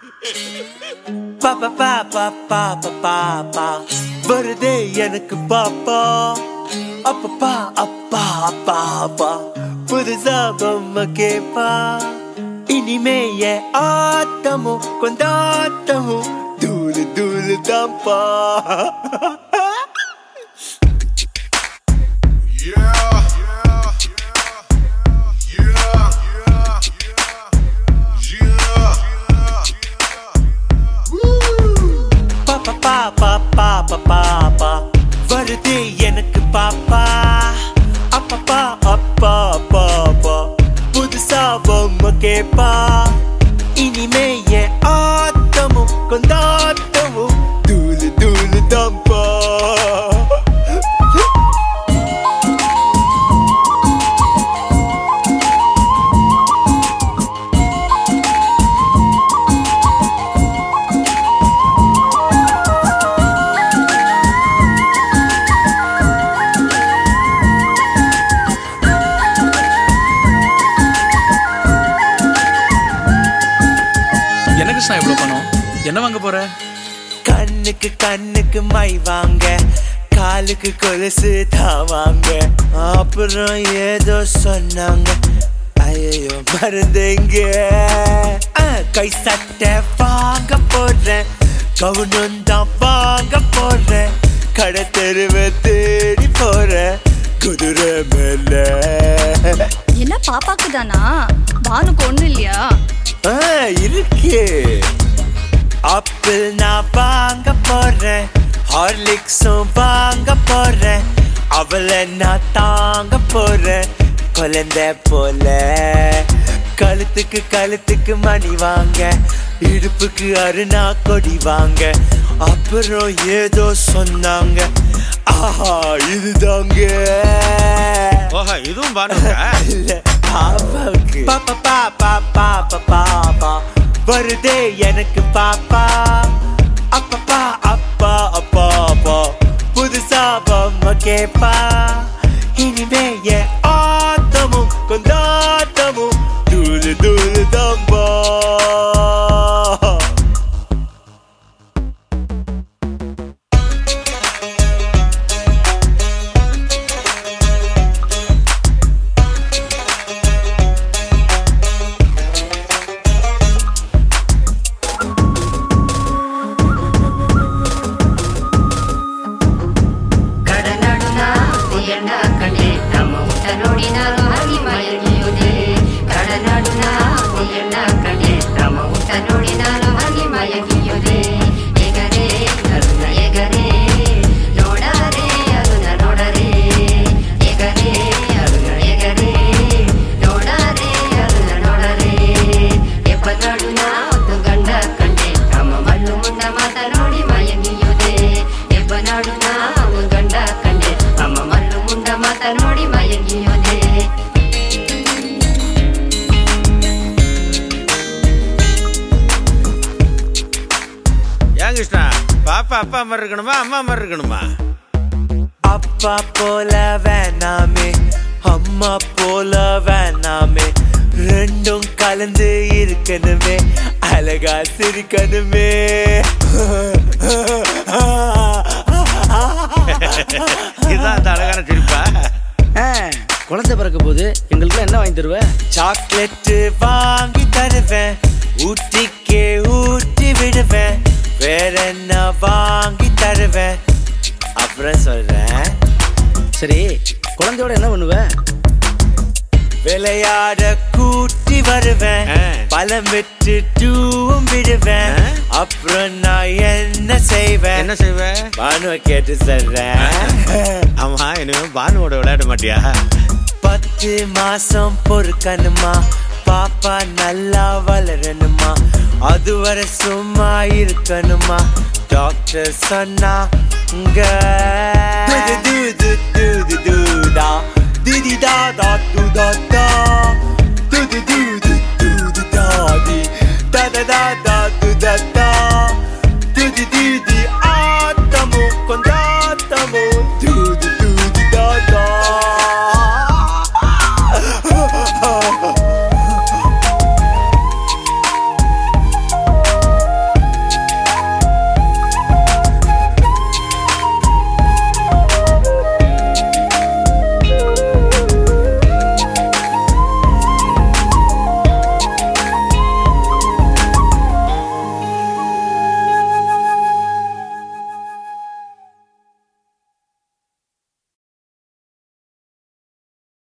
பாப்பா பாப்பா பாப்பா பாப்பா வருதே எனக்கு பாப்பா அப்பப்பா அப்பா அப்பா அப்பா புதுசா பொம்மை கேப்பா இனிமே என் ஆட்டமும் கொண்டாட்டமும் தூளு தூளு தான்ப்பா பாப்பா பாப்பா பாப்பா பாப்பா வருதே எனக்கு பாப்பா அப்பப்பா அப்பா அப்பா அப்பா புதுசா பொம்மை கேப்பா இனிமே என் ஆட்டமும் கொண்டாட்டமும் தூளு தூளு தான்ப்பா என்ன கிருஷ்ணா இவ்வளவு பணம் என்ன வாங்க போற கண்ணுக்கு கண்ணுக்கு மை வாங்க காலுக்கு கொலுசு தான் வாங்க அப்புறம் ஏதோ சொன்னாங்க ஐயோ மருந்துங்க அஹ், கை சட்டை வாங்க போடுறேன் கவுனும் தான் வாங்க போடுறேன் கடை தெருவை தேடி போறேன் குதிரை மேல என்ன பாப்பாக்கு தானா பானுக்கு ஒண்ணு இல்லையா ஆ, இருக்கு ஆப்பிள் நான் வாங்க போறேன் ஹார்லிக்ஸும் வாங்க போறேன் அவளை நான் தாங்க போறேன் குழந்தை போல கழுத்துக்கு கழுத்துக்கு மணி வாங்க இடுப்புக்கு அருணா கொடி வாங்க அப்புறம் ஏதோ சொன்னாங்க ஆஹா இதுதாங்க ஓஹோ இதுவும் பாருங்க இல்ல, பாப்பாவுக்கு. பாப்பா பாப்பா பாப்பா பாப்பா வருதே எனக்கு பாப்பா அப்பப்பா அப்பா அப்பா அப்பா புதுசா பொம்மை கேப்பா இனிமே என் ஆட்டமும் கொண்டாட்டமும் தூளு தூளு தம்பா ಕಡನಾಡುನ ಉಯಣ್ಣ ಕಂಡೆ ನಮ್ಮ ಊಟ ನೋಡಿ ನಾನು ಹಾಗೆ ಮಯಗಿಯುವುದೇ ಕಡನಾಡುನ ಉಯಣ್ಣ ಕಂಡೆ ನಮ್ಮ ಊಟ ನೋಡಿ ನಾನು ಹಾಗೆ ಮಯಗಿಯುವುದೇ ಎಗರೆ ಅರುಣ ಎಗರೆ ನೋಡರೆ ಅರುಣ ನೋಡರೆ ಎಗರೆ ಅರುಣ ಎಗರೆ ನೋಡರೆ ಅರುಣ ನೋಡರೆ ಎಪ್ಪನಾಡುನ ಒಂದು ಗಂಡ ಕಂಡೆ ನಮ್ಮ ಮಳ್ಳು ಮುಂಡ ಮಾತ ನೋಡಿ ಮಯಗಿಯುವುದೇ ಎಬ್ಬನಾಡುನ ಒಂದು ಗಂಡ ಕಂಡೆ ಅಮ್ಮ ಮಲ್ಲು ಮುಂಡ ಮಾತ ನೋಡಿ ಮಯಗಿಯುವುದೇ ஏன் கிருஷ்ணா பாப்பா அப்பா மாதிரி இருக்கணுமா அம்மா மாதிரி இருக்கணுமா அப்பா போல வேணாமே அம்மா போல வேணாமே ரெண்டும் கலந்து இருக்கணுமே அழகா சிரிக்கணுமே இதுதான் அந்த அழகான சிரிப்பா ஆ, குழந்தை பிறக்க போது எங்களுக்கு என்ன வாங்கி தருவ சாக்லேட் வாங்கி தருவேன் ஊட்டிக்கே ஊட்டி விடுவேன் வேற என்ன வாங்கி தருவேன் அப்புறம் சொல்றேன் சரி குழந்தையோட என்ன பண்ணுவ விளையாட கூட்டி வருவேன் ஆ. பழம் விட்டு டூவும் விடுவேன் ஆ. அப்புறம் நான் என்ன செய்வேன் என்ன செய்வ பானுவை கேட்டு சொல்றேன் ஆமா இனிமே பானுவோட விளையாட மாட்டியா பத்து மாசம் பொறுக்கணுமா பாப்பா நல்லா வளரணுமா அதுவரை சும்மா இருக்கணுமா டாக்டர் சொன்னாங்க